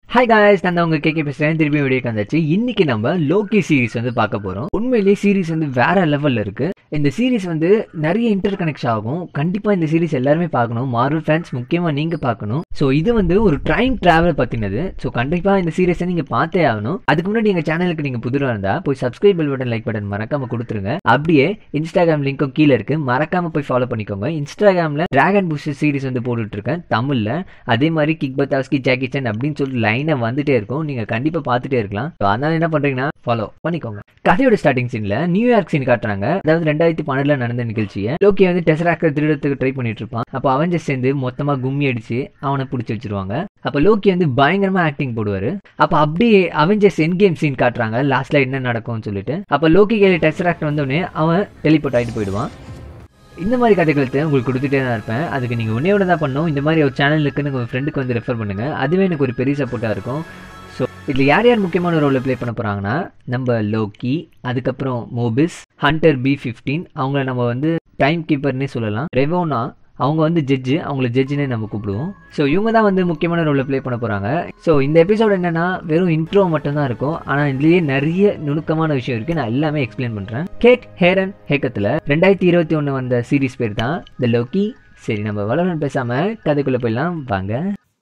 hi guys நான் தான் உங்க கேகே பேசுறேன் திருப்பி வீடியோ வந்தாச்சு இன்னைக்கு நம்ம லோக்கி சீரிஸ் வந்து பார்க்க போறோம் உண்மையிலேயே சீரிஸ் வந்து வேற லெவல்ல இருக்கு இந்த சீரிஸ் வந்து நிறைய இன்டர் கனெக்ஷன் ஆகும் கண்டிப்பா இந்த சீரிஸ் எல்லாருமே பார்க்கணும் மார்வல் ஃபேன்ஸ் முக்கியமா நீங்க பார்க்கணும் ஸோ இது வந்து ஒரு டைம் டிராவல் பத்தினது ஸோ கண்டிப்பா இந்த சீரிஸை நீங்க பார்த்தே ஆகணும் அதுக்கு முன்னாடி எங்க சேனலுக்கு நீங்க புதுரா இருந்தா போய் subscribe bell button like button மறக்காம கொடுத்துருங்க அப்படியே இன்ஸ்டாகிராம் லிங்க்கும் கீழே இருக்கு மறக்காம போய் ஃபாலோ பண்ணிக்கோங்க இன்ஸ்டாகிராம்ல டிராகன் புஷ் சீரிஸ் வந்து போட்டுட்டு இருக்கேன் தமிழ்ல அதே மாதிரி கிக் பத்தாஸ்கி ஜாக்கி சன் அப்படின்னு சொல்லிட்டு லைனை வந்துட்டே இருக்கும் நீங்க கண்டிப்பா பார்த்துட்டே இருக்கலாம் So, அதனால என்ன பண்றீங்கன்னா ஃபாலோ பண்ணிக்கோங்க கதையோட ஸ்டார்டிங் சீன்ல நியூயார்க் சீன் காட்டுறாங்க அதாவது ரெண்டாயிரத்தி பன்னெண்டுல நடந்த நிகழ்ச்சியை லோக்கி வந்து டெசராக்க திருடத்துக்கு ட்ரை பண்ணிட்டு இருப்பான் அப்போ அவஞ்சர் சேர்ந்து மொத்தமா கும்மி அடிச்சு அவனை பிடிச்சி வச்சிருவாங்க அப்ப லோக்கி வந்து பயங்கரமா ஆக்டிங் போடுவாரு அப்ப அப்படியே அவெஞ்சர்ஸ் என் கேம் சீன் காட்டுறாங்க லாஸ்ட்ல என்ன நடக்கும்னு சொல்லிட்டு அப்ப லோக்கி கையில டெசராக்ட் வந்தோடனே அவன் டெலிபோர்ட் ஆயிட்டு போயிடுவான் இந்த மாதிரி கதைகளுக்கு உங்களுக்கு கொடுத்துட்டே தான் இருப்பேன் அதுக்கு நீங்கள் ஒன்றே ஒன்று தான் பண்ணணும் இந்த மாதிரி ஒரு சேனல் இருக்குன்னு உங்கள் ஃப்ரெண்டுக்கு வந்து ரெஃபர் பண்ணுங்கள் அதுவே எனக்கு ஒரு பெரிய சப்போர்ட்டாக இருக்கும் ஸோ இதில் யார் யார் முக்கியமான ரோலை ப்ளே பண்ண போகிறாங்கன்னா நம்ம லோக்கி அதுக்கப்புறம் மோபிஸ் ஹண்டர் பி ஃபிஃப்டீன் அவங்கள நம்ம வந்து டைம் கீப்பர்னே சொல்லலாம் ரெவோனா அவங்க வந்து ஜட்ஜு அவங்கள ஜட்ஜுனே நம்ம கூப்பிடுவோம் ஸோ இவங்க தான் வந்து முக்கியமான ரோலை ப்ளே பண்ண போகிறாங்க ஸோ இந்த எபிசோட் என்னன்னா வெறும் இன்ட்ரோ மட்டும்தான் இருக்கும் ஆனால் இதுலேயே நிறைய நுணுக்கமான விஷயம் இருக்குது நான் எல்லாமே எக்ஸ்பிளைன் பண்ணுறேன் கேட் ஹேரன் ஹேக்கத்தில் ரெண்டாயிரத்தி இருபத்தி ஒன்று வந்த சீரிஸ் பேர் தான் த லோக்கி சரி நம்ம வளரன் பேசாமல் கதைக்குள்ளே போயிடலாம் வாங்க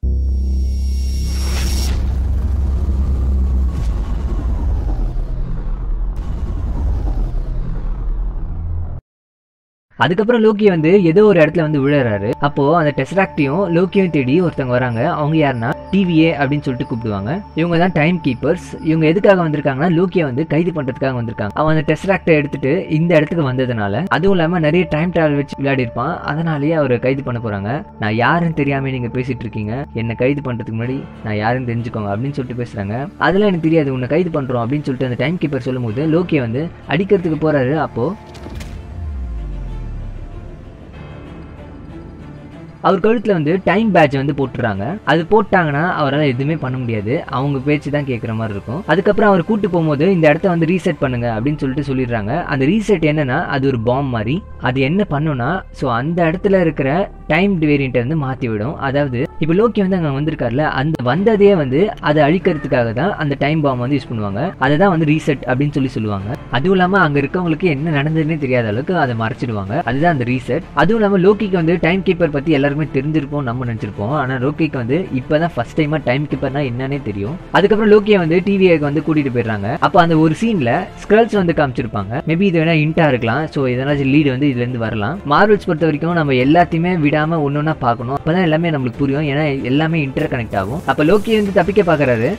அதுக்கப்புறம் லோக்கி வந்து ஏதோ ஒரு இடத்துல வந்து விழுறாரு அப்போ அந்த டெஸ்ராக்டையும் லோக்கியும் தேடி ஒருத்தவங்க வராங்க அவங்க யாருன்னா டிவிஏ அப்படின்னு சொல்லிட்டு கூப்பிடுவாங்க இவங்க தான் டைம் கீப்பர்ஸ் இவங்க எதுக்காக வந்திருக்காங்கன்னா லோக்கியை வந்து கைது பண்றதுக்காக வந்திருக்காங்க அவன் அந்த டெஸ்ராக்டை எடுத்துட்டு இந்த இடத்துக்கு வந்ததுனால அதுவும் இல்லாம நிறைய டைம் டிராவல் வச்சு விளையாடி இருப்பான் அதனாலேயே அவரை கைது பண்ண போறாங்க நான் யாருன்னு தெரியாம நீங்க பேசிட்டு இருக்கீங்க என்ன கைது பண்றதுக்கு முன்னாடி நான் யாருன்னு தெரிஞ்சுக்கோங்க அப்படின்னு சொல்லிட்டு பேசுறாங்க அதெல்லாம் எனக்கு தெரியாது உன்னை கைது பண்றோம் அப்படின்னு சொல்லிட்டு அந்த டைம் கீப்பர் சொல்லும்போது லோக்கியை வந்து அடிக்கிறதுக்கு போறாரு அப்போ அவர் கழுத்துல வந்து டைம் பேட்ச் வந்து போட்டுறாங்க அது போட்டாங்கன்னா அவரால் எதுவுமே பண்ண முடியாது அவங்க பேச்சு தான் கேட்குற மாதிரி இருக்கும் அதுக்கப்புறம் அவர் கூட்டு போகும்போது இந்த இடத்த வந்து ரீசெட் பண்ணுங்க அப்படின்னு சொல்லிட்டு சொல்லிடுறாங்க அந்த ரீசெட் என்னன்னா அது ஒரு பாம் மாதிரி அது என்ன பண்ணுனா ஸோ அந்த இடத்துல இருக்கிற டைம் வேரியண்ட்டை வந்து மாற்றி விடும் அதாவது இப்போ லோக்கி வந்து அங்கே வந்திருக்காருல அந்த வந்ததே வந்து அதை அழிக்கிறதுக்காக தான் அந்த டைம் பாம் வந்து யூஸ் பண்ணுவாங்க அதை தான் வந்து ரீசெட் அப்படின்னு சொல்லி சொல்லுவாங்க அதுவும் இல்லாமல் அங்கே இருக்கவங்களுக்கு என்ன நடந்ததுன்னே தெரியாத அளவுக்கு அதை மறைச்சிடுவாங்க அதுதான் அந்த ரீசெட் அதுவும் இல்லாமல் லோக்கிக்கு வந்து டைம் கீப்பர் பற்றி எல்லாருக்குமே தெரிஞ்சிருப்போம் நம்ம நினச்சிருப்போம் ஆனால் லோக்கிக்கு வந்து இப்போ தான் ஃபர்ஸ்ட் டைமாக டைம் கீப்பர்னா என்னன்னே தெரியும் அதுக்கப்புறம் லோக்கியை வந்து டிவிஏக்கு வந்து கூட்டிட்டு போயிடுறாங்க அப்போ அந்த ஒரு சீனில் ஸ்க்ரல்ஸ் வந்து காமிச்சிருப்பாங்க மேபி இது வேணா இன்டா இருக்கலாம் ஸோ எதனாச்சும் லீடு வந்து இதுலேருந்து வரலாம் மார்வல்ஸ் பொறுத்த வரைக்கும் நம்ம எல்லாத்தையுமே விடாமல் ஒன்று ஒன்றா பார்க்கணும் அப்போ தான் எல்லாமே நம்மளுக்கு புரியும் ஏன்னா எல்லாமே இன்டர் கனெக்ட் ஆகும் அப்போ லோக்கி வந்து தப்பிக்க பார்க்குறாரு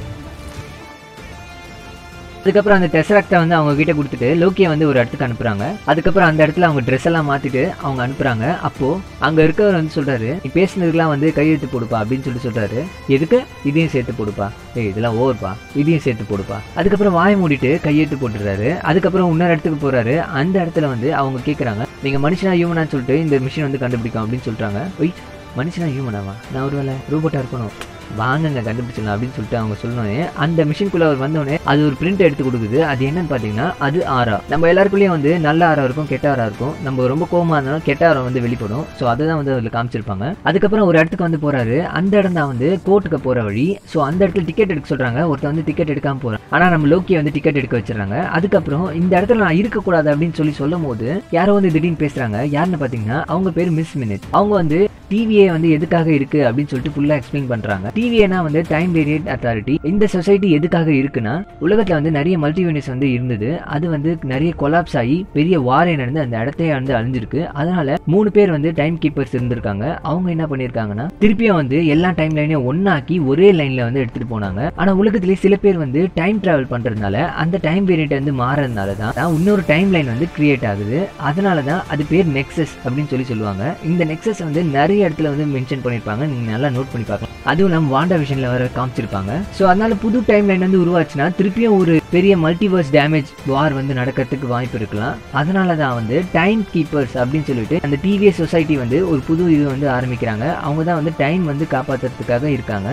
அதுக்கப்புறம் அந்த டெசராக்டை வந்து அவங்க கிட்ட கொடுத்துட்டு லோக்கியை வந்து ஒரு இடத்துக்கு அனுப்புறாங்க அதுக்கப்புறம் அந்த இடத்துல அவங்க ட்ரெஸ் எல்லாம் மாத்திட்டு அவங்க அனுப்புறாங்க அப்போ அங்க இருக்கவர் வந்து சொல்றாரு நீ பேசினதுக்கெல்லாம் வந்து கையெழுத்து போடுப்பா அப்படின்னு சொல்லி சொல்றாரு எதுக்கு இதையும் சேர்த்து போடுப்பா ஏய் இதெல்லாம் ஓவர்ப்பா இதையும் சேர்த்து போடுப்பா அதுக்கப்புறம் வாய மூடிட்டு கையெழுத்து போட்டுறாரு அதுக்கப்புறம் இன்னொரு இடத்துக்கு போறாரு அந்த இடத்துல வந்து அவங்க கேட்குறாங்க நீங்க மனுஷனா ஹியூமனான்னு சொல்லிட்டு இந்த மிஷின் வந்து கண்டுபிடிக்கும் அப்படின்னு சொல்றாங்க ஒய் மனுஷனா ஹியூமனாவா நான் ஒருவேளை ரோபோட்டா இருக்கணும் வாங்கங்க கண்டுபிடிச்சிடலாம் அப்படின்னு சொல்லிட்டு அவங்க சொன்னோடனே அந்த மிஷின்குள்ள அவர் வந்தோடனே அது ஒரு பிரிண்ட் எடுத்து கொடுக்குது அது என்னன்னு பார்த்தீங்கன்னா அது ஆரா நம்ம எல்லாருக்குள்ளேயும் வந்து நல்ல ஆரா இருக்கும் கெட்ட ஆரா இருக்கும் நம்ம ரொம்ப கோவமா இருந்தாலும் கெட்ட ஆரா வந்து வெளிப்படும் ஸோ அதை தான் வந்து அதில் காமிச்சிருப்பாங்க அதுக்கப்புறம் ஒரு இடத்துக்கு வந்து போறாரு அந்த இடம் தான் வந்து கோர்ட்டுக்கு போற வழி ஸோ அந்த இடத்துல டிக்கெட் எடுக்க சொல்றாங்க ஒருத்தர் வந்து டிக்கெட் எடுக்காம போறான் ஆனா நம்ம லோக்கியை வந்து டிக்கெட் எடுக்க வச்சிடறாங்க அதுக்கப்புறம் இந்த இடத்துல நான் இருக்கக்கூடாது அப்படின்னு சொல்லி சொல்லும் போது யாரோ வந்து திடீர்னு பேசுறாங்க யாருன்னு பார்த்தீங்கன்னா அவங்க பேர் மிஸ் மினிட் அவங்க வந்து டிவிஏ வந்து எதுக்காக இருக்கு அப்படின்னு சொல்லிட்டு ஃபுல்லா எக்ஸ்பிளைன் பண்றாங்க டிவிஏனா வந்து டைம் வேரியட் அத்தாரிட்டி இந்த சொசைட்டி எதுக்காக இருக்குன்னா உலகத்துல வந்து நிறைய மல்டி யூனிட்ஸ் வந்து இருந்தது அது வந்து நிறைய கொலாப்ஸ் ஆகி பெரிய வாரே நடந்து அந்த இடத்தையே வந்து அழிஞ்சிருக்கு அதனால மூணு பேர் வந்து டைம் கீப்பர்ஸ் இருந்திருக்காங்க அவங்க என்ன பண்ணிருக்காங்கன்னா திருப்பியும் வந்து எல்லா டைம் லைனையும் ஒன்னாக்கி ஒரே லைன்ல வந்து எடுத்துட்டு போனாங்க ஆனா உலகத்திலேயே சில பேர் வந்து டைம் டிராவல் பண்றதுனால அந்த டைம் வேரியட் வந்து மாறதுனால தான் இன்னொரு டைம் லைன் வந்து கிரியேட் ஆகுது அதனால தான் அது பேர் நெக்ஸஸ் அப்படின்னு சொல்லி சொல்லுவாங்க இந்த நெக்ஸஸ் வந்து நிறைய இடத்துல வந்து மென்ஷன் பண்ணிருப்பாங்க நீங்க நல்லா நோட் பண்ணி பார்க்கலாம் அதுவும் இல்லாமல் வாண்டா விஷன்ல வர காமிச்சிருப்பாங்க ஸோ அதனால புது டைம் லைன் வந்து உருவாச்சுன்னா திருப்பியும் ஒரு பெரிய மல்டிவர்ஸ் டேமேஜ் வார் வந்து நடக்கிறதுக்கு வாய்ப்பு இருக்கலாம் அதனால தான் வந்து டைம் கீப்பர்ஸ் அப்படின்னு சொல்லிட்டு அந்த டிவிஎஸ் சொசைட்டி வந்து ஒரு புது இது வந்து ஆரம்பிக்கிறாங்க அவங்க தான் வந்து டைம் வந்து காப்பாற்றுறதுக்காக இருக்காங்க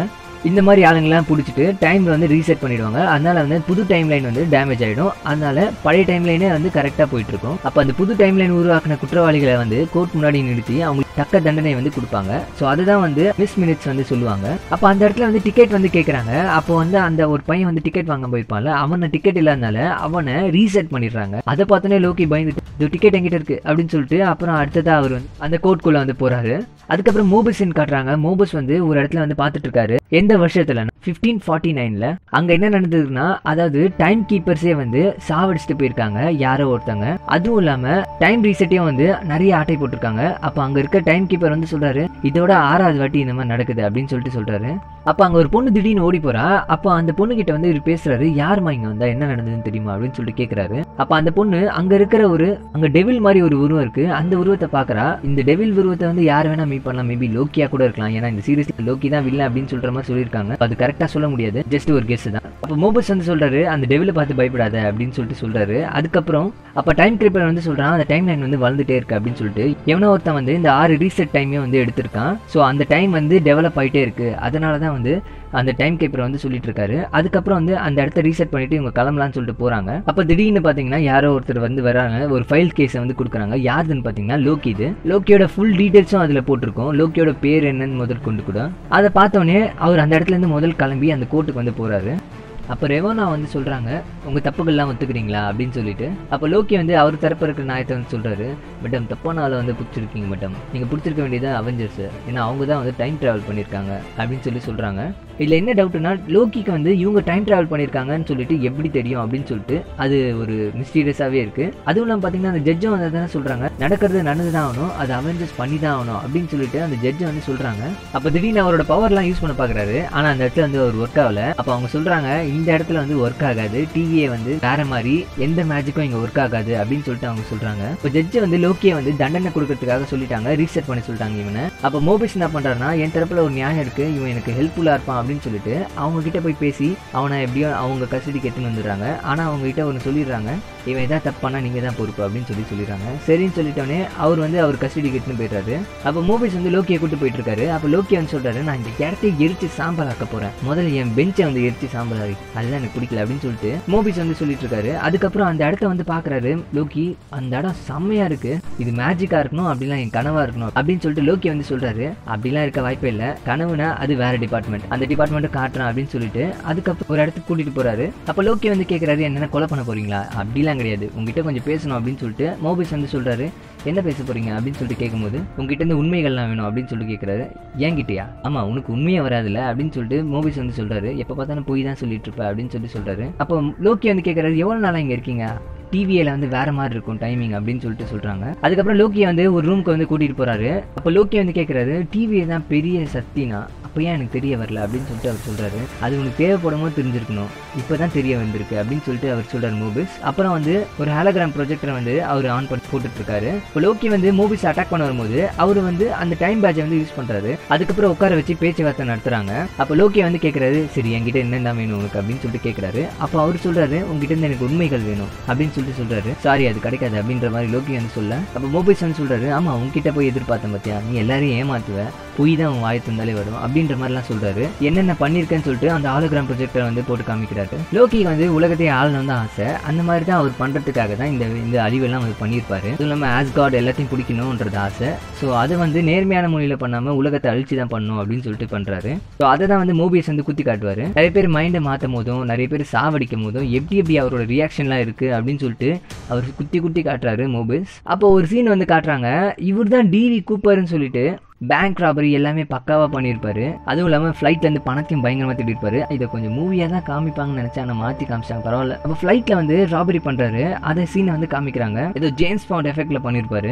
இந்த மாதிரி ஆளுங்கெல்லாம் பிடிச்சிட்டு டைம் வந்து ரீசெட் பண்ணிடுவாங்க அதனால வந்து புது டைம் லைன் வந்து டேமேஜ் ஆயிடும் அதனால பழைய டைம் லைனே வந்து கரெக்டாக போயிட்டு இருக்கும் அப்போ அந்த புது டைம் லைன் உருவாக்கின குற்றவாளிகளை வந்து கோர்ட் முன்னாடி நிறுத்தி அவங்களுக்கு தக்க தண்டனை வந்து கொடுப்பாங்க ஸோ அதுதான் வந்து மிஸ் மினிட்ஸ் வந்து சொல்லுவாங்க அப்போ அந்த இடத்துல வந்து டிக்கெட் வந்து கேட்குறாங்க அப்போ வந்து அந்த ஒரு பையன் வந்து டிக்கெட் வாங்க போயிருப்பான்ல அவனை டிக்கெட் இல்லாதனால அவனை ரீசெட் பண்ணிடுறாங்க அதை பார்த்தோன்னே லோக்கி பயந்துட்டு இது டிக்கெட் எங்கிட்ட இருக்கு அப்படின்னு சொல்லிட்டு அப்புறம் அடுத்ததா அவர் வந்து அந்த கோர்ட்குள்ள வந்து போறாரு அதுக்கப்புறம் மோபஸின் காட்டுறாங்க மோபஸ் வந்து ஒரு இடத்துல வந்து பார்த்துட்டு இருக்காரு எந்த வருஷத்துல ஃபிஃப்டீன் ஃபார்ட்டி நைன்ல அங்க என்ன நடந்ததுன்னா அதாவது டைம் கீப்பர்ஸே வந்து சாவடிச்சுட்டு போயிருக்காங்க யாரோ ஒருத்தங்க அதுவும் இல்லாம டைம் ரீசெட்டையும் வந்து நிறைய ஆட்டை போட்டிருக்காங்க அப்ப அங்க இருக்க டைம் கீப்பர் வந்து சொல்றாரு இதோட ஆறாவது வாட்டி இந்த மாதிரி நடக்குது அப்படின்னு சொல்லிட்டு சொல்றாரு அப்ப அங்க ஒரு பொண்ணு திடீர்னு ஓடி போறா அப்ப அந்த பொண்ணு கிட்ட வந்து இவர் பேசுறாரு யாருமா இங்க வந்தா என்ன நடந்ததுன்னு தெரியுமா அப்படின்னு சொல்லிட்டு கேக்குறாரு அப்ப அந்த பொண்ணு அங்க இருக்கிற ஒரு அங்க டெவில் மாதிரி ஒரு உருவம் இருக்கு அந்த உருவத்தை பாக்குறா இந்த டெவில் உருவத்தை வந்து யார் வேணா மீட் பண்ணலாம் மேபி லோக்கியா கூட இருக்கலாம் ஏன்னா இந்த சீரிஸ் லோக்கி தான் வில்ல அப்படின்னு சொல்ற மாதிரி சொல்லியிருக்காங்க அது கரெக்டா சொல்ல முடியாது ஜஸ்ட் ஒரு கெஸ் தான் அப்ப மோபஸ் வந்து சொல்றாரு அந்த டெவில பார்த்து பயப்படாத அப்படின்னு சொல்லிட்டு சொல்றாரு அதுக்கப்புறம் அப்ப டைம் கிரிப்பர் வந்து சொல்றான் அந்த டைம் லைன் வந்து வளர்ந்துட்டே இருக்கு அப்படின்னு சொல்லிட்டு எவனோ ஒருத்தன் வந்து இந்த ஆறு ரீசெட் டைமையும் வந்து எடுத்திருக்கான் ஸோ அந்த டைம் வந்து டெவலப் ஆயிட்டே இருக்கு அதனால தான் வந்து அந்த டைம் கீப்பர் வந்து சொல்லிட்டு இருக்காரு அதுக்கப்புறம் வந்து அந்த இடத்த ரீசெட் பண்ணிட்டு இவங்க கிளம்பலாம்னு சொல்லிட்டு போறாங்க அப்ப திடீர்னு பாத்தீங்கன்னா யாரோ ஒருத்தர் வந்து வராங்க ஒரு ஃபைல் கேஸை வந்து கொடுக்குறாங்க யாருன்னு பாத்தீங்கன்னா லோக்கி இது லோக்கியோட ஃபுல் டீடைல்ஸும் அதுல போட்டிருக்கோம் லோக்கியோட பேர் என்னன்னு முதல் கொண்டு கூட அதை பார்த்தோன்னே அவர் அந்த இடத்துல இருந்து முதல் கிளம்பி அந்த கோர்ட்டுக்கு வந்து போறாரு அப்போ ரெவோனா வந்து சொல்கிறாங்க உங்கள் தப்புகள்லாம் ஒத்துக்கிறீங்களா அப்படின்னு சொல்லிட்டு அப்போ லோக்கி வந்து அவர் தரப்பு இருக்கிற நாயத்தை வந்து சொல்கிறாரு மேடம் தப்பான ஆளை வந்து பிடிச்சிருக்கீங்க மேடம் நீங்கள் பிடிச்சிருக்க வேண்டியது அவெஞ்சர்ஸ் ஏன்னா அவங்க தான் வந்து டைம் ட்ராவல் பண்ணியிருக்காங்க அப்படின்னு சொல்லி சொல்கிறாங்க இதில் என்ன டவுட்னா லோக்கிக்கு வந்து இவங்க டைம் ட்ராவல் பண்ணியிருக்காங்கன்னு சொல்லிட்டு எப்படி தெரியும் அப்படின்னு சொல்லிட்டு அது ஒரு மிஸ்டீரியஸாகவே இருக்குது அதுவும் இல்லாமல் பார்த்தீங்கன்னா அந்த ஜட்ஜும் வந்து தானே சொல்கிறாங்க நடக்கிறது நடந்து தான் ஆகணும் அது அவெஞ்சர்ஸ் பண்ணி தான் ஆகணும் அப்படின்னு சொல்லிட்டு அந்த ஜட்ஜை வந்து சொல்கிறாங்க அப்போ திடீர்னு அவரோட பவர்லாம் யூஸ் பண்ண பார்க்குறாரு ஆனால் அந்த இடத்துல வந்து அவர் ஒர்க் ஆகல அப்போ அவங்க சொல்கிறாங்க இந்த இடத்துல வந்து ஒர்க் ஆகாது டிவியை வந்து வேற மாதிரி எந்த மேஜிக்கும் இங்கே ஒர்க் ஆகாது அப்படின்னு சொல்லிட்டு அவங்க சொல்கிறாங்க இப்போ ஜட்ஜு வந்து லோக்கியை வந்து தண்டனை கொடுக்கறதுக்காக சொல்லிட்டாங்க ரீசெட் பண்ண சொல்லிட்டாங்க இவனை அப்போ மோபிஸ் என்ன பண்ணுறாருன்னா என் தரப்புல ஒரு நியாயம் இருக்குது இவன் எனக்கு ஹெல்ப்ஃபுல்லாக இருப்பான் அப்படின்னு சொல்லிட்டு அவங்க கிட்ட போய் பேசி அவனை எப்படியோ அவங்க கஸ்டடிக்கு எடுத்துன்னு வந்துடுறாங்க ஆனால் அவங்க கிட்ட ஒன்று சொல்லிடுறாங்க இவன் எதாவது தப்பு பண்ணா நீங்கள் தான் பொறுப்பு அப்படின்னு சொல்லி சொல்லிடுறாங்க சரின்னு சொல்லிட்டோன்னே அவர் வந்து அவர் கஸ்டடிக்கு எடுத்துன்னு போயிடுறாரு அப்போ மூவிஸ் வந்து லோக்கியை கூட்டு போயிட்டு இருக்காரு அப்போ லோக்கி வந்து சொல்றாரு நான் இந்த இடத்தை எரிச்சு சாம்பல் ஆக்க போறேன் முதல்ல என் பெஞ்சை வந்து எரிச்சு சாம்பல் ஆகி அதுதான் எனக்கு பிடிக்கல அப்படின்னு சொல்லிட்டு மூவிஸ் வந்து சொல்லிட்டு இருக்காரு அதுக்கப்புறம் அந்த இடத்த வந்து பாக்குறாரு லோக்கி அந்த இடம் செம்மையா இருக்கு இது மேஜிக்கா இருக்கணும் அப்படிலாம் என் கனவா இருக்கணும் அப்படின்னு சொல்லிட்டு லோக்கி வந்து சொல்றாரு அப்படிலாம் இருக்க வாய்ப்பே இல்லை கனவுனா அது வேற டிபார்ட்மெண்ட் அந்த டிபார்ட்மெண்ட் காட்டுறேன் அப்படின்னு சொல்லிட்டு அதுக்கப்புறம் ஒரு இடத்துக்கு கூட்டிட்டு போறாரு அப்ப லோக்கி வந்து கேக்குறாரு என்ன கொலை பண்ண போறீங்களா அப்படிலாம் கிடையாது உங்ககிட்ட கொஞ்சம் பேசணும் அப்படின்னு சொல்லிட்டு மோபிஸ் வந்து சொல்றாரு என்ன பேச போறீங்க அப்படின்னு சொல்லிட்டு கேட்கும்போது உங்ககிட்ட இருந்து உண்மைகள்லாம் வேணும் அப்படின்னு சொல்லிட்டு கேட்குறாரு ஏங்கிட்டயா ஆமா உனக்கு உண்மையே வராதுல்ல அப்படின்னு சொல்லிட்டு மோபிஸ் வந்து சொல்றாரு எப்போ பார்த்தாலும் போய் தான் சொல்லிட்டு இருப்ப அப்படின்னு சொல்லி சொல்றாரு அப்போ லோக்கி வந்து கேட்குறாரு எவ்வளோ நாளாக இங்கே இருக்கீங்க டிவியில் வந்து வேற மாதிரி இருக்கும் டைமிங் அப்படின்னு சொல்லிட்டு சொல்றாங்க அதுக்கப்புறம் லோக்கியை வந்து ஒரு ரூமுக்கு வந்து கூட்டிட்டு போறாரு அப்போ லோக்கி வந்து கேட்குறாரு டிவியை தான் பெரிய சக்தினா அப்போ ஏன் எனக்கு தெரிய வரல அப்படின்னு சொல்லிட்டு அவர் சொல்றாரு அது உனக்கு தேவைப்படும் போது தெரிஞ்சிருக்கணும் இப்போ தான் தெரிய வந்திருக்கு அப்படின்னு சொல்லிட்டு அவர் சொல்றாரு மூவிஸ் அப்புறம் வந்து ஒரு ஹாலோகிராம் ப்ரொஜெக்டரை வந்து அவர் ஆன் பண்ணி போட்டுட்டு இருக்காரு இப்போ லோக்கி வந்து மூவிஸ் அட்டாக் பண்ண வரும்போது அவர் வந்து அந்த டைம் பேட்சை வந்து யூஸ் பண்றாரு அதுக்கப்புறம் உட்கார வச்சு பேச்சுவார்த்தை நடத்துறாங்க அப்போ லோக்கி வந்து கேட்கறாரு சரி என்கிட்ட என்னென்ன வேணும் உனக்கு அப்படின்னு சொல்லிட்டு கேட்கறாரு அப்போ அவர் சொல்றாரு உங்ககிட்ட இருந்து எனக்கு உண்மைகள் வேணும் அப்படின்னு சொல்லிட்டு சொல்றாரு சாரி அது கிடைக்காது அப்படின்ற மாதிரி லோக்கி வந்து சொல்ல அப்போ மூவிஸ் வந்து சொல்றாரு ஆமா உங்ககிட்ட போய் எதிர்பார்த்தேன் பார்த்தியா நீ எல்லாரையும் ஏமாத்துவ பொய் தான் உன் வாய் தந்தாலே வரும் அப்படின்ற மாதிரிலாம் சொல்றாரு என்னென்ன பண்ணியிருக்கேன்னு சொல்லிட்டு அந்த ஆலோகிராம் ப்ரொஜெக்டரை வந்து போட்டு காமிக்கிறாரு லோக்கிக்கு வந்து உலகத்தை ஆளணும் தான் ஆசை அந்த மாதிரி தான் அவர் பண்றதுக்காக தான் இந்த இந்த அழிவெல்லாம் அவர் பண்ணியிருப்பாரு அதுவும் இல்லாமல் ஆஸ்காட் எல்லாத்தையும் பிடிக்கணுன்றது ஆசை ஸோ அதை வந்து நேர்மையான முறையில் பண்ணாம உலகத்தை அழிச்சு தான் பண்ணணும் அப்படின்னு சொல்லிட்டு பண்றாரு ஸோ அதை தான் வந்து மூவிஸ் வந்து குத்தி காட்டுவாரு நிறைய பேர் மைண்டை மாற்றும் போதும் நிறைய பேர் சாவடிக்கும் போதும் எப்படி எப்படி அவரோட ரியாக்ஷன்லாம் இருக்கு அப்படின்னு சொல்லிட்டு அவர் குத்தி குத்தி காட்டுறாரு மூவிஸ் அப்போ ஒரு சீன் வந்து காட்டுறாங்க இவர் தான் டிவி கூப்பர்னு சொல்லிட்டு பேங்க் ராபரி எல்லாமே பக்காவாக பண்ணியிருப்பாரு அதுவும் இல்லாமல் ஃப்ளைட்லேருந்து பணத்தையும் பயங்கரமாக திட்டிருப்பாரு இதை கொஞ்சம் மூவியாக தான் காமிப்பாங்கன்னு நினச்சா ஆனால் மாற்றி காமிச்சாங்க பரவாயில்ல அப்போ ஃப்ளைட்டில் வந்து ராபரி பண்ணுறாரு அதை சீனை வந்து காமிக்கிறாங்க ஏதோ ஜேம்ஸ் பாண்ட் எஃபெக்டில் பண்ணியிருப்பாரு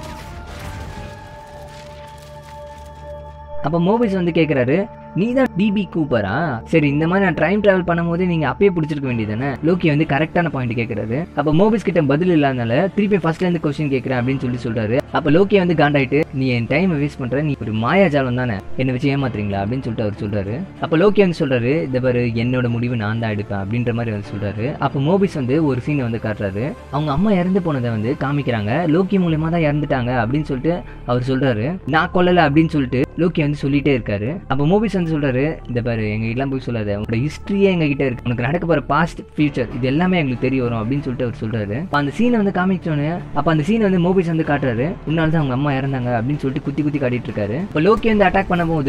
அப்போ மூவிஸ் வந்து கேட்குறாரு நீ தான் டிபி கூப்பரா சரி இந்த மாதிரி நான் டைம் டிராவல் பண்ணும்போது நீங்க அப்பயே பிடிச்சிருக்க வேண்டியதானே லோக்கி வந்து கரெக்டான பாயிண்ட் கேட்கறாரு அப்ப மோபிஸ் கிட்ட பதில் இல்லாதனால திருப்பி ஃபர்ஸ்ட்ல இருந்து கொஸ்டின் கேட்கறேன் அப்படின்னு சொல்லி சொல்றாரு அப்ப லோக்கி வந்து காண்டாயிட்டு நீ என் டைம் வேஸ்ட் பண்ற நீ ஒரு மாயாஜாலம் தானே என்ன வச்சு ஏமாத்துறீங்களா அப்படின்னு சொல்லிட்டு அவர் சொல்றாரு அப்ப லோக்கி வந்து சொல்றாரு இந்த பாரு என்னோட முடிவு நான் தான் எடுப்பேன் அப்படின்ற மாதிரி வந்து சொல்றாரு அப்ப மோபிஸ் வந்து ஒரு சீனை வந்து காட்டுறாரு அவங்க அம்மா இறந்து போனதை வந்து காமிக்கிறாங்க லோக்கி மூலியமா தான் இறந்துட்டாங்க அப்படின்னு சொல்லிட்டு அவர் சொல்றாரு நான் கொல்லல அப்படின்னு சொல்லிட்டு லோக்கி வந்து சொல்லிட்டே இருக்காரு அப்ப மூவிஸ் வந்து வந்து சொல்றாரு இந்த பாரு எங்க எல்லாம் போய் சொல்லாத உங்களோட ஹிஸ்டரியே எங்க கிட்ட இருக்கு உனக்கு நடக்க போற பாஸ்ட் ஃபியூச்சர் இது எல்லாமே எங்களுக்கு தெரிய வரும் அப்படின்னு சொல்லிட்டு அவர் சொல்றாரு அப்ப அந்த சீனை வந்து காமிச்சோன்னே அப்ப அந்த சீனை வந்து மோபிஸ் வந்து காட்டுறாரு உன்னால தான் அவங்க அம்மா இறந்தாங்க அப்படின்னு சொல்லிட்டு குத்தி குத்தி காட்டிட்டு இருக்காரு இப்போ லோக்கி வந்து அட்டாக் பண்ணும்போது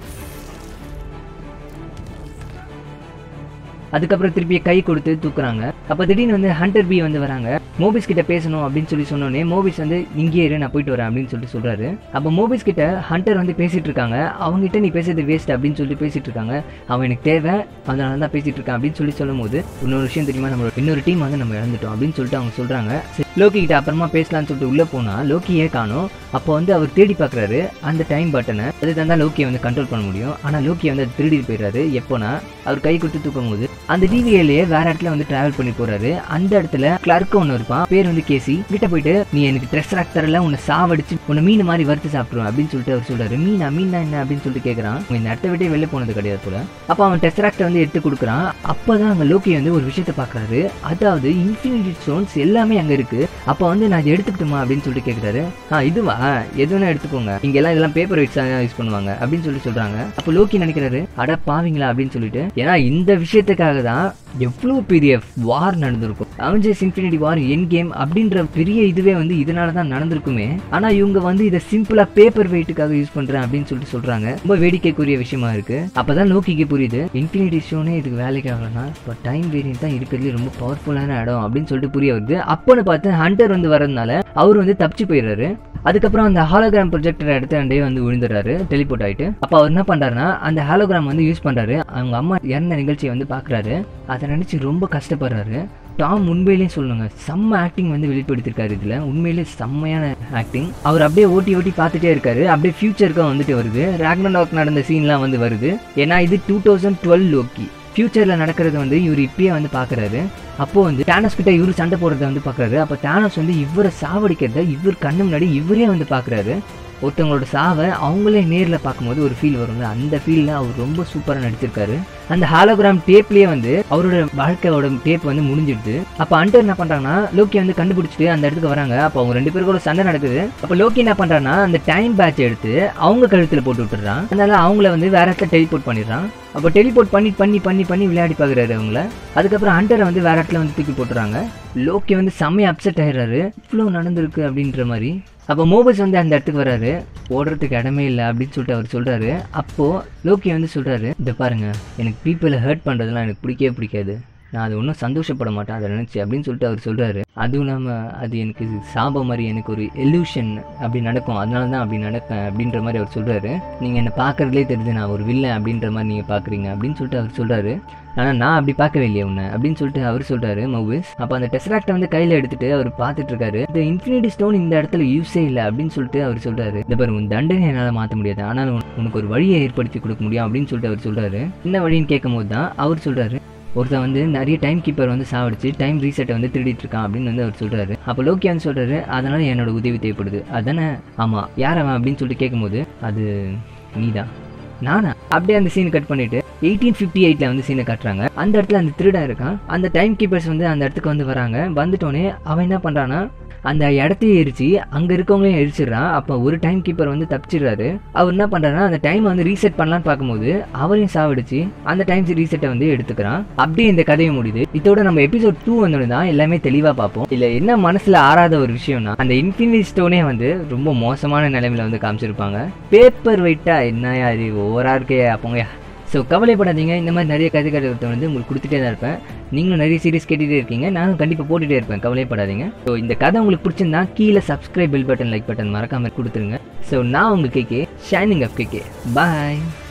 அதுக்கப்புறம் திருப்பி கை கொடுத்து தூக்குறாங்க அப்போ திடீர்னு வந்து ஹண்டர் பி வந்து வராங்க மோபிஸ் கிட்ட பேசணும் அப்படின்னு சொல்லி சொன்னோடனே மோபிஸ் வந்து இங்கே இரு நான் போயிட்டு வரேன் அப்படின்னு சொல்லிட்டு சொல்றாரு அப்போ மோபிஸ் கிட்ட ஹண்டர் வந்து பேசிட்டு இருக்காங்க அவங்ககிட்ட நீ பேசுறது வேஸ்ட் அப்படின்னு சொல்லி பேசிட்டு இருக்காங்க அவன் எனக்கு தேவை அதனால தான் பேசிட்டு இருக்கான் அப்படின்னு சொல்லி சொல்லும் போது இன்னொரு விஷயம் தெரியுமா நம்மளோட இன்னொரு டீம் வந்து நம்ம இழந்துட்டோம் அப்படின்னு சொல்லிட்டு அவங்க சொல்றாங்க சரி, லோக்கி கிட்ட அப்புறமா பேசலாம்னு சொல்லிட்டு உள்ள போனா லோக்கியே காணும் அப்போ வந்து அவர் தேடி பார்க்குறாரு அந்த டைம் பட்டனை அது தான் லோக்கியை வந்து கண்ட்ரோல் பண்ண முடியும் ஆனால் லோக்கி வந்து அது திருடிட்டு போயிடுறாரு எப்போனா அவர் கை கொடுத்து தூக்கும் போது அந்த டிவிஏலேயே வேற இடத்துல வந்து டிராவல் பண்ணி போறாரு அந்த இடத்துல கிளர்க்கு ஒன்று இருப்பான் பேர் வந்து கேசி கிட்ட போயிட்டு நீ எனக்கு ட்ரெஸ் ராக் தரல உன்னை சாவடிச்சு உன்னை மீன் மாதிரி வறுத்து சாப்பிடுவேன் அப்படின்னு சொல்லிட்டு அவர் சொல்றாரு மீனா மீனா என்ன அப்படின்னு சொல்லிட்டு கேட்கறான் அவன் இந்த இடத்த விட்டே வெளில போனது கிடையாது போல அப்போ அவன் டெஸ்ராக்டை வந்து எடுத்து கொடுக்குறான் அப்பதான் அங்க லோக்கி வந்து ஒரு விஷயத்த பாக்குறாரு அதாவது இன்ஃபினிட்டி ஸ்டோன்ஸ் எல்லாமே அங்க இருக்கு அப்போ வந்து நான் இதை எடுத்துக்கிட்டுமா அப்படின்னு சொல்லிட்டு கேட்குறாரு ஆ இதுவா எது வேணா எடுத்துக்கோங்க இங்க எல்லாம் இதெல்லாம் பேப்பர் வெயிட்ஸ் யூஸ் பண்ணுவாங்க அப்படின்னு சொல்லி சொல்றாங்க அப்போ லோக்கி நினைக்கிறாரு அட பாவீங்களா அப்படின்னு சொல்லிட்டு ஏன்னா இந்த விஷயத்துக்காக தான் எவ்வளவு பெரிய வார் நடந்திருக்கும் Avengers Infinity War Endgame அப்படின்ற பெரிய இதுவே வந்து இதனால தான் நடந்திருக்குமே ஆனா இவங்க வந்து இதை சிம்பிளா பேப்பர் வெயிட்டுக்காக யூஸ் பண்றேன் அப்படின்னு சொல்லிட்டு சொல்றாங்க ரொம்ப வேடிக்கைக்குரிய விஷயமா இருக்கு அப்பதான் லோக்கிக்கு புரியுது இன்ஃபினிட்டி ஸ்டோனே இதுக்கு வேலைக்கு ஆகலன்னா இப்போ டைம் வேரியன்ட் தான் இருக்கிறதுல ரொம்ப பவர்ஃபுல்லான இடம் அப்படின்னு சொல்லிட்டு புரிய வருது அப்போன்னு பார்த்து ஹண்டர் வந்து வரதுனால அவர் வந்து தப்பிச்சு போயிடுறாரு அதுக்கப்புறம் அந்த ஹாலோகிராம் ப்ரொஜெக்டர் எடுத்து வந்து விழுந்துடுறாரு டெலிபோர்ட் ஆயிட்டு அப்போ அவர் என்ன பண்றாருன்னா அந்த ஹாலோகிராம் வந்து யூஸ் பண்றாரு அவங்க அம்மா இறந்த நிகழ்ச்சியை வந்து பாக்குறாரு அதை நினைச்சு ரொம்ப கஷ்டப்படுறாரு டாம் உண்மையிலேயே சொல்லுங்க செம்ம ஆக்டிங் வந்து வெளிப்படுத்திருக்காரு இதுல உண்மையிலேயே செம்மையான ஆக்டிங் அவர் அப்படியே ஓட்டி ஓட்டி பார்த்துட்டே இருக்காரு அப்படியே ஃபியூச்சருக்கும் வந்துட்டு வருது ராக்னடாக் நடந்த சீன்லாம் வந்து வருது ஏன்னா இது டூ தௌசண்ட் டுவெல் லோக்கி ஃபியூச்சரில் நடக்கிறது வந்து இவர் இப்பயே வந்து பார்க்குறாரு அப்போ வந்து டேனஸ் கிட்ட இவர் சண்டை போடுறத வந்து பார்க்குறாரு அப்போ டேனஸ் வந்து இவரை சாவடிக்கிறத இவர் கண்ணு முன்னாடி இவரே வந்து பார்க்குறாரு ஒருத்தவங்களோட சாவை அவங்களே நேரில் பார்க்கும்போது ஒரு ஃபீல் வரும்ல அந்த ஃபீலில் அவர் ரொம்ப சூப்பராக நடிச்சிருக்காரு அந்த ஹாலோகிராம் டேப்லேயே வந்து அவரோட வாழ்க்கையோட டேப் வந்து முடிஞ்சிடுது அப்போ அண்டர் என்ன பண்ணுறாங்கன்னா லோக்கி வந்து கண்டுபிடிச்சிட்டு அந்த இடத்துக்கு வராங்க அப்போ அவங்க ரெண்டு பேருக்கும் ஒரு சண்டை நடக்குது அப்போ லோக்கி என்ன பண்ணுறான்னா அந்த டைம் பேட்ச் எடுத்து அவங்க கழுத்தில் போட்டு விட்டுறான் அதனால அவங்கள வந்து வேற இடத்துல டெலிபோர்ட் பண்ணிடுறான் அப்போ டெலிபோர்ட் பண்ணி பண்ணி பண்ணி பண்ணி விளையாடி பார்க்குறாரு அவங்கள அதுக்கப்புறம் ஹண்டரை வந்து வேற இடத்துல வந்து தூக்கி போட்டுறாங்க லோக்கி வந்து செம்மையா அப்செட் ஆயிடுறாரு இவ்வளோ நடந்திருக்கு அப்படின்ற மாதிரி அப்போ மோபஸ் வந்து அந்த இடத்துக்கு வராரு ஓடுறதுக்கு இடமே இல்லை அப்படின்னு சொல்லிட்டு அவர் சொல்றாரு அப்போ லோக்கி வந்து சொல்றாரு இந்த பாருங்க எனக்கு பீப்புளை ஹர்ட் பண்றதெல்லாம் எனக்கு பிடிக்கவே பிடிக்காது நான் அது ஒன்றும் சந்தோஷப்பட மாட்டேன் அதை நினச்சி அப்படின்னு சொல்லிட்டு அவர் சொல்றாரு அதுவும் இல்லாமல் அது எனக்கு சாபம் மாதிரி எனக்கு ஒரு எல்யூஷன் அப்படி நடக்கும் அதனால தான் அப்படி நடப்பேன் அப்படின்ற மாதிரி அவர் சொல்றாரு நீங்கள் என்னை பார்க்கறதுலே தெரியுது நான் ஒரு வில்லன் அப்படின்ற மாதிரி நீங்கள் பார்க்குறீங்க அப்படின்னு சொல்லிட்டு அவர் சொல்றாரு ஆனால் நான் அப்படி பார்க்கவே இல்லையே உன்னை அப்படின்னு சொல்லிட்டு அவர் சொல்றாரு மௌவிஸ் அப்போ அந்த டெஸ்ராக்டை வந்து கையில் எடுத்துட்டு அவர் பார்த்துட்டு இருக்காரு இந்த இன்ஃபினிட்டி ஸ்டோன் இந்த இடத்துல யூஸே இல்லை அப்படின்னு சொல்லிட்டு அவர் சொல்றாரு இந்த பாரு உன் தண்டனை என்னால் மாற்ற முடியாது ஆனால் உனக்கு- உனக்கு ஒரு வழியை ஏற்படுத்தி கொடுக்க முடியும் அப்படின்னு சொல்லிட்டு அவர் சொல்றாரு என்ன வழின்னு கேட்கும்போது தான் அவர் சொல்றாரு ஒருத்தன் வந்து நிறைய டைம் கீப்பர் வந்து சாவடிச்சு டைம் ரீசெட்டை வந்து திருடிட்டு இருக்கான் அப்படின்னு வந்து அவர் சொல்றாரு அப்போ லோக்கி வந்து சொல்றாரு அதனால என்னோட உதவி தேவைப்படுது அதானே ஆமா யார் அவன் அப்படின்னு சொல்லிட்டு கேட்கும்போது அது நீதான் நானா அப்படியே அந்த சீன் கட் பண்ணிட்டு எயிட்டீன் ஃபிஃப்டி எயிட்ல வந்து சீனை காட்டுறாங்க அந்த இடத்துல அந்த திருடன் இருக்கான் அந்த டைம் கீப்பர்ஸ் வந்து அந்த இடத்துக்கு வந்து வராங்க வந்துட்டோன்னே அவன் என்ன பண்றான்னா அந்த இடத்தையே எரிச்சு அங்க இருக்கவங்களையும் எரிச்சிடுறான் அப்போ ஒரு டைம் கீப்பர் வந்து தப்பிச்சிடுறாரு அவர் என்ன பண்றாருன்னா அந்த டைம் வந்து ரீசெட் பண்ணலாம்னு பார்க்கும்போது அவரையும் சாவடிச்சு அந்த டைம் ரீசெட்டை வந்து எடுத்துக்கிறான் அப்படியே இந்த கதையை முடியுது இதோட நம்ம எபிசோட் டூ வந்தோடனே தான் எல்லாமே தெளிவா பார்ப்போம் இல்ல என்ன மனசுல ஆறாத ஒரு விஷயம்னா அந்த இன்ஃபினிட்டி ஸ்டோனே வந்து ரொம்ப மோசமான நிலைமையில வந்து காமிச்சிருப்பாங்க பேப்பர் வெயிட்டா என்ன யாரு ஓவரா இருக்கே அப்போங்க ஸோ கவலைப்படாதீங்க இந்த மாதிரி நிறைய கதை கதை வந்து உங்களுக்கு கொடுத்துட்டே தான் இருப்பேன் நீங்களும் நிறைய சீரிஸ் கேட்டுகிட்டே இருக்கீங்க நானும் கண்டிப்பாக போட்டுகிட்டே இருப்பேன் கவலைப்படாதீங்க ஸோ இந்த கதை உங்களுக்கு பிடிச்சிருந்தா கீழே subscribe bell button like button மறக்காம கொடுத்துருங்க ஸோ நான் உங்கள் கேகே ஷைனிங் அப் கேகே பாய்